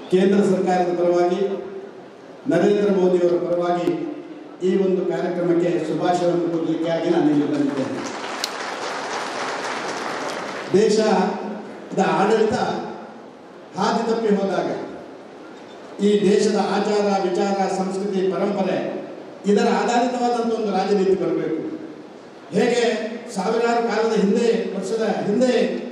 ಕೇಂದ್ರ ಸರ್ಕಾರದ ಪರವಾಗಿ ನರೇಂದ್ರ ಮೋದಿಯವರ ಪರವಾಗಿ ಈ ಒಂದು ಕಾರ್ಯಕ್ರಮಕ್ಕೆ ಶುಭಾಶಯವನ್ನು ಕೊಡಲಿಕ್ಕಾಗಿ ನಾನು ಇಲ್ಲಿ ಬಂದಿದ್ದೇನೆ ದೇಶದ ಆಡಳಿತ ಹಾದಿ ತಪ್ಪಿ ಹೋದಾಗ ಈ ದೇಶದ ಆಚಾರ ವಿಚಾರ ಸಂಸ್ಕೃತಿ ಪರಂಪರೆ ಇದರ ಆಧಾರಿತವಾದಂಥ ಒಂದು ರಾಜನೀತಿ ಬರಬೇಕು ಹೇಗೆ ಸಾವಿರಾರು ಕಾಲದ ಹಿಂದೆ ವರ್ಷದ ಹಿಂದೆ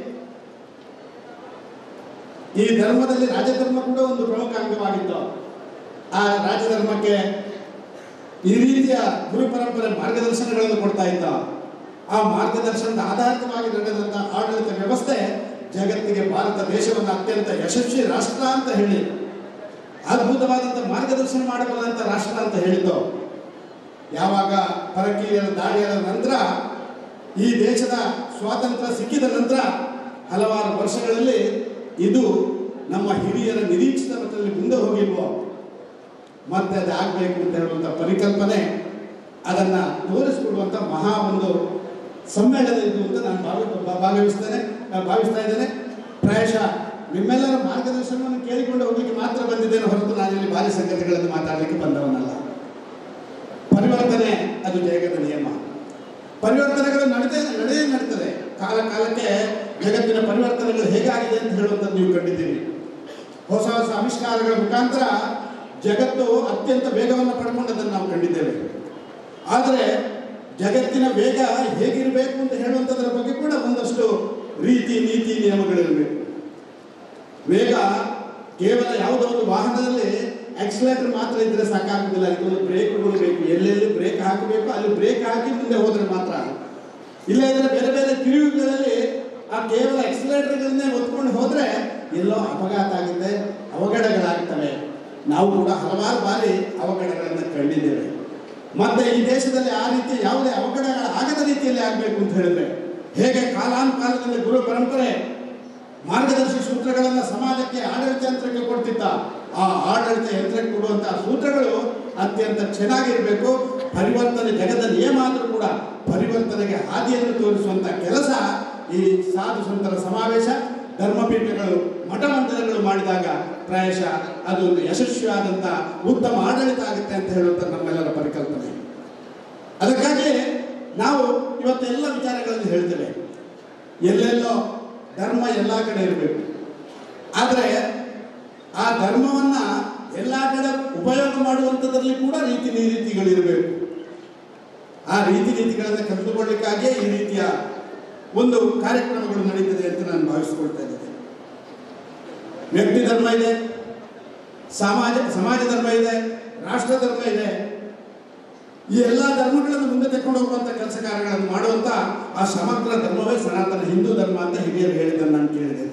ಈ ಧರ್ಮದಲ್ಲಿ ರಾಜಧರ್ಮ ಕೂಡ ಒಂದು ಪ್ರಮುಖ ಅಂಗವಾಗಿತ್ತು ಆ ರಾಜಧರ್ಮಕ್ಕೆ ಈ ರೀತಿಯ ಗುರು ಪರಂಪರೆ ಮಾರ್ಗದರ್ಶನಗಳನ್ನು ಕೊಡ್ತಾ ಇದ್ದ ಆ ಮಾರ್ಗದರ್ಶನದ ಆಧಾರಿತವಾಗಿ ನಡೆದಂತಹ ಆಡಳಿತ ವ್ಯವಸ್ಥೆ ಜಗತ್ತಿಗೆ ಭಾರತ ದೇಶವನ್ನು ಅತ್ಯಂತ ಯಶಸ್ವಿ ರಾಷ್ಟ್ರ ಅಂತ ಹೇಳಿ ಅದ್ಭುತವಾದಂಥ ಮಾರ್ಗದರ್ಶನ ಮಾಡಬಲ್ಲಂಥ ರಾಷ್ಟ್ರ ಅಂತ ಹೇಳಿದ್ದು ಯಾವಾಗ ಪರಕೀಯರ ದಾಳಿಯ ನಂತರ ಈ ದೇಶದ ಸ್ವಾತಂತ್ರ್ಯ ಸಿಕ್ಕಿದ ನಂತರ ಹಲವಾರು ವರ್ಷಗಳಲ್ಲಿ ಇದು ನಮ್ಮ ಹಿರಿಯರ ನಿರೀಕ್ಷಿತ ಮಟ್ಟದಲ್ಲಿ ಮುಂದೆ ಹೋಗಿಲ್ವೋ ಮತ್ತೆ ಅದು ಆಗಬೇಕು ಅಂತ ಹೇಳುವಂಥ ಪರಿಕಲ್ಪನೆ ಅದನ್ನು ತೋರಿಸ್ಕೊಡುವಂಥ ಮಹಾ ಒಂದು ಸಮ್ಮೇಳನ ಇದು ಅಂತ ನಾನು ಭಾವಿ ಭಾ- ಭಾಗವಹಿಸ್ತೇನೆ ನಾನು ಭಾವಿಸ್ತಾ ಇದ್ದೇನೆ ಪ್ರಾಯಶಃ ನಿಮ್ಮೆಲ್ಲರ ಮಾರ್ಗದರ್ಶನವನ್ನು ಕೇಳಿಕೊಂಡು ಹೋಗ್ಲಿಕ್ಕೆ ಮಾತ್ರ ಬಂದಿದ್ದೇನೆ ಹೊರತು ನಾನಿಲ್ಲಿ ಭಾರಿ ಸಂಗತಿಗಳನ್ನು ಮಾತಾಡಲಿಕ್ಕೆ ಬಂದವನಲ್ಲ ಪರಿವರ್ತನೆ ಅದು ಜಗದ ನಿಯಮ ಪರಿವರ್ತನೆಗಳು ನಡೆದೇ ನಡೆಯೇ ನಡೀತದೆ ಕಾಲ ಕಾಲಕ್ಕೆ ಜಗತ್ತಿನ ಪರಿವರ್ತನೆಗಳು ಹೇಗಾಗಿದೆ ಅಂತ ಹೇಳುವಂಥದ್ದು ನೀವು ಕಂಡಿದ್ದೀರಿ ಹೊಸ ಹೊಸ ಆವಿಷ್ಕಾರಗಳ ಮುಖಾಂತರ ಜಗತ್ತು ಅತ್ಯಂತ ವೇಗವನ್ನು ಪಡ್ಕೊಂಡದನ್ನು ನಾವು ಕಂಡಿದ್ದೇವೆ ಆದರೆ ಜಗತ್ತಿನ ವೇಗ ಹೇಗಿರಬೇಕು ಅಂತ ಹೇಳುವಂಥದ್ರ ಬಗ್ಗೆ ಕೂಡ ಒಂದಷ್ಟು ರೀತಿ ನೀತಿ ನಿಯಮಗಳಿರಬೇಕು ವೇಗ ಕೇವಲ ಯಾವುದೋ ಒಂದು ವಾಹನದಲ್ಲಿ ಆಕ್ಸಿಲೇಟರ್ ಮಾತ್ರ ಇದ್ರೆ ಸಾಕಾಗುದಿಲ್ಲ ಅದಕ್ಕೊಂದು ಬ್ರೇಕ್ಗಳು ಬೇಕು ಎಲ್ಲೆಲ್ಲಿ ಬ್ರೇಕ್ ಹಾಕಬೇಕು ಅಲ್ಲಿ ಬ್ರೇಕ್ ಹಾಕಿ ಮುಂದೆ ಹೋದ್ರೆ ಮಾತ್ರ ಇಲ್ಲ ಇದ್ರೆ ಬೇರೆ ಬೇರೆ ತಿರುವುಗಳಲ್ಲಿ ಆ ಕೇವಲ ಆಕ್ಸಿಲೇಟರ್ಗಳನ್ನೇ ಒತ್ಕೊಂಡು ಹೋದ್ರೆ ಎಲ್ಲೋ ಅಪಘಾತ ಆಗುತ್ತೆ ಅವಘಡಗಳಾಗ್ತವೆ ನಾವು ಕೂಡ ಹಲವಾರು ಬಾರಿ ಅವಘಡಗಳನ್ನು ಕಂಡಿದ್ದೇವೆ ಮತ್ತೆ ಈ ದೇಶದಲ್ಲಿ ಆ ರೀತಿ ಯಾವುದೇ ಅವಘಡಗಳ ಆಗದ ರೀತಿಯಲ್ಲಿ ಆಗಬೇಕು ಅಂತ ಹೇಳಿದ್ರೆ ಹೇಗೆ ಕಾಲಾನುಕಾಲದಲ್ಲಿ ಗುರು ಪರಂಪರೆ ಮಾರ್ಗದರ್ಶಿ ಸೂತ್ರಗಳನ್ನು ಸಮಾಜಕ್ಕೆ ಆಡಳಿತ ಯಂತ್ರಕ್ಕೆ ಕೊಡ್ತಿದ್ದ ಆ ಆಡಳಿತ ಯಂತ್ರಕ್ಕೆ ಕೊಡುವಂತಹ ಸೂತ್ರಗಳು ಅತ್ಯಂತ ಚೆನ್ನಾಗಿರಬೇಕು ಪರಿವರ್ತನೆ ಜಗದ ನಿಯಮ ಆದರೂ ಕೂಡ ಪರಿವರ್ತನೆಗೆ ಹಾದಿಯನ್ನು ತೋರಿಸುವಂತ ಕೆಲಸ ಈ ಸಾಧು ಸಂತರ ಸಮಾವೇಶ ಧರ್ಮಪೀಠಗಳು ಮಠಮಂದಿರಗಳು ಮಾಡಿದಾಗ ಪ್ರಾಯಶಃ ಅದೊಂದು ಯಶಸ್ವಿಯಾದಂಥ ಉತ್ತಮ ಆಡಳಿತ ಆಗುತ್ತೆ ಅಂತ ಹೇಳುವಂಥ ನಮ್ಮೆಲ್ಲರ ಪರಿಕಲ್ಪನೆ ಅದಕ್ಕಾಗಿ ನಾವು ಇವತ್ತೆಲ್ಲ ವಿಚಾರಗಳನ್ನು ಹೇಳ್ತೇವೆ ಎಲ್ಲೆಲ್ಲೋ ಧರ್ಮ ಎಲ್ಲ ಕಡೆ ಇರಬೇಕು ಆದರೆ ಆ ಧರ್ಮವನ್ನ ಎಲ್ಲ ಕಡೆ ಉಪಯೋಗ ಮಾಡುವಂಥದ್ರಲ್ಲಿ ಕೂಡ ರೀತಿ ನೀತಿಗಳಿರಬೇಕು ಆ ರೀತಿ ನೀತಿಗಳನ್ನು ಕಲಿತುಕೊಳ್ಳಿಕ್ಕಾಗಿಯೇ ಈ ರೀತಿಯ ಒಂದು ಕಾರ್ಯಕ್ರಮಗಳು ನಡೀತದೆ ಅಂತ ನಾನು ಭಾವಿಸಿಕೊಳ್ತಾ ಇದ್ದೇನೆ ವ್ಯಕ್ತಿ ಧರ್ಮ ಇದೆ ಸಮಾಜ ಸಮಾಜ ಧರ್ಮ ಇದೆ ರಾಷ್ಟ್ರ ಧರ್ಮ ಇದೆ ಈ ಎಲ್ಲ ಧರ್ಮಗಳನ್ನು ಮುಂದೆ ತೆಕ್ಕೊಂಡು ಹೋಗುವಂಥ ಕೆಲಸ ಕಾರ್ಯಗಳನ್ನು ಮಾಡುವಂಥ ಆ ಸಮಗ್ರ ಧರ್ಮವೇ ಸನಾತನ ಹಿಂದೂ ಧರ್ಮ ಅಂತ ಹಿರಿಯರು ಹೇಳಿದ್ದನ್ನು ನಾನು ಕೇಳಿದ್ದೇನೆ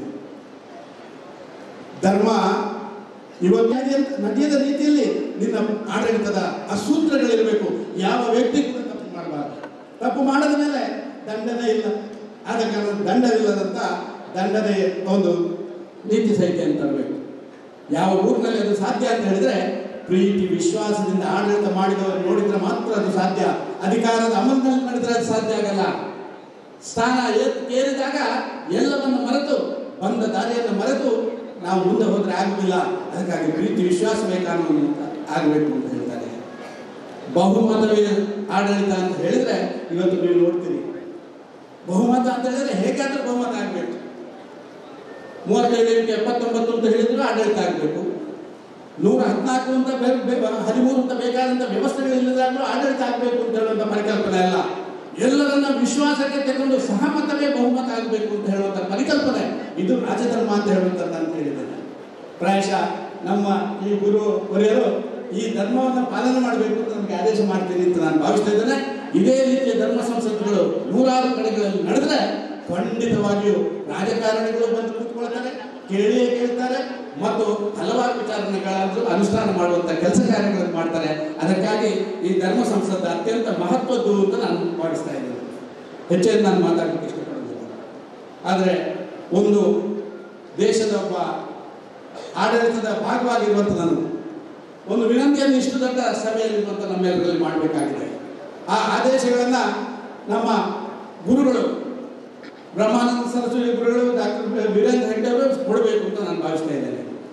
ಧರ್ಮ ಇವತ್ತು ನಡೆಯ- ನಡೆಯದ ರೀತಿಯಲ್ಲಿ ನಿನ್ನ ಆಡಳಿತದ ಆ ಸೂತ್ರಗಳಿರಬೇಕು ಯಾವ ವ್ಯಕ್ತಿ ಕೂಡ ತಪ್ಪು ಮಾಡಬಾರದು ತಪ್ಪು ಮಾಡದ ಮೇಲೆ ದಂಡನೆ ಇಲ್ಲ ಆದ ಕಾರಣ ದಂಡವಿಲ್ಲದಂತ ದಂಡನೆ ಒಂದು ನೀತಿ ಸಂಹಿತೆಯನ್ನು ತರಬೇಕು ಯಾವ ಊರಿನಲ್ಲಿ ಅದು ಸಾಧ್ಯ ಅಂತ ಹೇಳಿದ್ರೆ ಪ್ರೀತಿ ವಿಶ್ವಾಸದಿಂದ ಆಡಳಿತ ಮಾಡಿದವರು ನೋಡಿದ್ರೆ ಮಾತ್ರ ಅದು ಸಾಧ್ಯ ಅಧಿಕಾರದ ಅಮಲಿನಲ್ಲಿ ನಡೆದ್ರೆ ಅದು ಸಾಧ್ಯ ಆಗಲ್ಲ ಸ್ಥಾನ ಏ- ಏರಿದಾಗ ಎಲ್ಲವನ್ನು ಮರೆತು ಬಂದ ದಾರಿಯನ್ನು ಮರೆತು ನಾವು ಮುಂದೆ ಹೋದ್ರೆ ಆಗುವುದಿಲ್ಲ ಅದಕ್ಕಾಗಿ ಪ್ರೀತಿ ವಿಶ್ವಾಸ ಬೇಕಾನು ಆಗಬೇಕು ಅಂತ ಹೇಳ್ತಾರೆ ಬಹುಮತವೇ ಆಡಳಿತ ಅಂತ ಹೇಳಿದ್ರೆ ಇವತ್ತು ನೀವು ನೋಡ್ತೀರಿ ಬಹುಮತ ಅಂತ ಹೇಳಿದ್ರೆ ಹೇಗಾದ್ರೂ ಬಹುಮತ ಆಗಬೇಕು ಮೂವತ್ತೈದು ಎಪ್ಪತ್ತೊಂಬತ್ತು ಅಂತ ಹೇಳಿದ್ರು ಆಡಳಿತ ಆಗಬೇಕು ನೂರ ಹದಿನಾಲ್ಕು ಅಂತ ಬೇ- ಬೇ- ಹದಿಮೂರು ಅಂತ ಬೇಕಾದಂಥ ವ್ಯವಸ್ಥೆಗಳಿಲ್ಲದಾಗಲೂ ಆಡಳಿತ ಆಗಬೇಕು ಅಂತ ಹೇಳುವಂಥ ಪರಿಕಲ್ಪನೆ ಅಲ್ಲ ಎಲ್ಲರನ್ನ ವಿಶ್ವಾಸಕ್ಕೆ ತಗೊಂಡು ಸಹಮತವೇ ಬಹುಮತ ಆಗಬೇಕು ಅಂತ ಹೇಳುವಂಥ ಪರಿಕಲ್ಪನೆ ಇದು ರಾಜಧರ್ಮ ಅಂತ ಹೇಳುವಂಥದ್ದು ನಾನು ಹೇಳಿದ್ದೇನೆ ಪ್ರಾಯಶಃ ನಮ್ಮ ಈ ಗುರು ಹೊರೆಯರು ಈ ಧರ್ಮವನ್ನು ಪಾಲನೆ ಮಾಡಬೇಕು ಅಂತ ನಮಗೆ ಆದೇಶ ಮಾಡ್ತೀನಿ ಅಂತ ನಾನು ಭಾವಿಸ್ತಾ ಇದ್ದೇನೆ ಇದೇ ರೀತಿಯ ಧರ್ಮ ಸಂಸತ್ತುಗಳು ನೂರಾರು ಕಡೆಗಳಲ್ಲಿ ನಡೆದ್ರೆ ಖಂಡಿತವಾಗಿಯೂ ರಾಜಕಾರಣಿಗಳು ಬಂದು ಕೂತ್ಕೊಳ್ತಾರೆ ಕೇಳಿಯೇ ಕೇಳ್ತಾರೆ ಮತ್ತು ಹಲವಾರು ವಿಚಾರಣೆಗಳನ್ನು ಅನುಷ್ಠಾನ ಮಾಡುವಂತ ಕೆಲಸ ಕಾರ್ಯಗಳನ್ನು ಮಾಡ್ತಾರೆ ಅದಕ್ಕಾಗಿ ಈ ಧರ್ಮ ಸಂಸದ ಅತ್ಯಂತ ಮಹತ್ವದ್ದು ಅಂತ ನಾನು ಭಾವಿಸ್ತಾ ಇದ್ದೇನೆ ಹೆಚ್ಚೇನು ನಾನು ಮಾತಾಡಲಿಕ್ಕೆ ಇಷ್ಟಪಡೋದಿಲ್ಲ ಆದರೆ ಒಂದು ದೇಶದ ಒಬ್ಬ ಆಡಳಿತದ ಭಾಗವಾಗಿರುವಂಥ ನಾನು ಒಂದು ವಿನಂತಿಯನ್ನು ಇಷ್ಟು ದೊಡ್ಡ ಸಭೆಯಲ್ಲಿರುವಂಥ ನಮ್ಮೆಲ್ಲರಲ್ಲಿ ಮಾಡಬೇಕಾಗಿದೆ ಆ ಆದೇಶಗಳನ್ನು ನಮ್ಮ ಗುರುಗಳು ಬ್ರಹ್ಮಾನಂದ ಸರಸ್ವತಿ ಗುರುಗಳು ಡಾಕ್ಟರ್ ವೀರೇಂದ್ರ ಹೆಗ್ಡೆ ಅವರು ಕೊಡಬೇಕು ಅಂತ ನಾನು ಭಾವಿಸ್ತಾ ಇದ್ದೇನೆ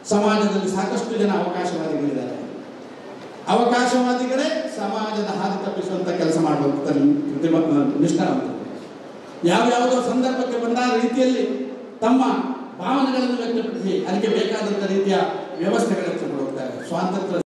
ಸಮಾಜದಲ್ಲಿ ಸಾಕಷ್ಟು ಜನ ಅವಕಾಶವಾದಿಗಳಿದ್ದಾರೆ ಅವಕಾಶವಾದಿಗಳೇ ಸಮಾಜದ ಹಾದಿ ತಪ್ಪಿಸುವಂತ ಕೆಲಸ ಮಾಡುವಂತ ಪ್ರತಿಭಾ ನಿಷ್ಠಾವಂತರು ಯಾವ್ಯಾವುದೋ ಸಂದರ್ಭಕ್ಕೆ ಬಂದ ರೀತಿಯಲ್ಲಿ ತಮ್ಮ ಭಾವನೆಗಳನ್ನು ವ್ಯಕ್ತಪಡಿಸಿ ಅದಕ್ಕೆ ಬೇಕಾದಂಥ ರೀತಿಯ ವ್ಯವಸ್ಥೆಗಳನ್ನು ಹೋಗ್ತಾರೆ ಸ್ವಾತಂತ್ರ್ಯ